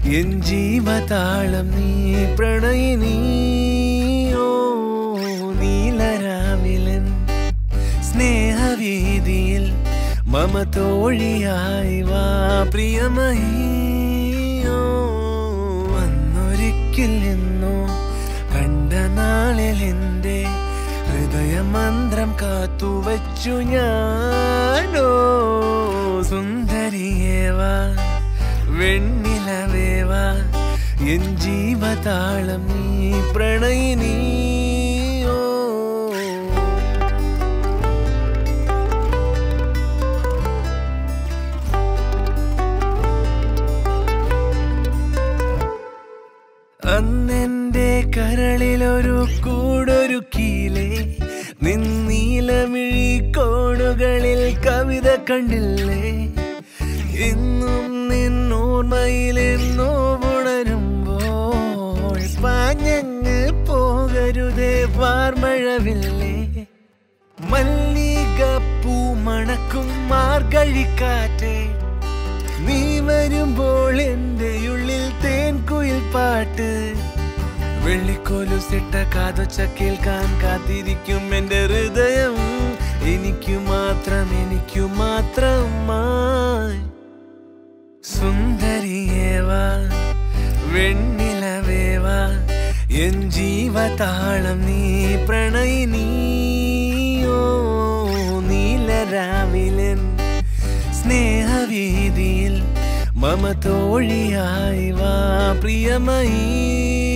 N ജീവതാളം നീ പ്രണയിനി ഓ നീലരാവിലൻ സ്നേഹവീതിയിൽ മമ തോഴിയായി വാ പ്രിയമയോ അന്നൊരിക്കൽ നിന്നോ കണ്ട നാളിൽ എൻ്റെ ഹൃദയമന്ത്രം കാത്തുവച്ചു ഞാനോ സുന്ദരിയേവാ വെണ്ണിലവേവാ എൻ ജീവതാളം നീ പ്രണയിനിയോ അന്നെന്റെ കരളിലൊരു കൂടൊരുക്കിയില്ലേ നിന്നീലമിഴി കോണുകളിൽ കവിത കണ്ടില്ലേ ഇന്നും നിന്നോർമ്മയിലെന്നോ ഉണരുമ്പോൾ പാഞ്ഞങ്ങ് പോകരുതേ വാർമഴവില്ലേ മല്ലികപ്പൂ മണക്കും മാർഗഴിക്കാറ്റേ നീ വരുമ്പോൾ എന്റെ ഉള്ളിൽ തേൻ കുയിൽ പാട്ട് വെള്ളിക്കോലുസിട്ട കാതൊച്ച കേൾക്കാൻ കാത്തിരിക്കും എന്റെ ഹൃദയം എനിക്കു മാത്രം എനിക്കു മാത്രമായി സുന്ദരിയേവാ വെണ്ണിലവേവാ എൻ ജീവതാളം നീ പ്രണയിനിയോ നീലരാവിലൻ സ്നേഹവീതിയിൽ മമ തോഴിയായി വാ പ്രിയമയീ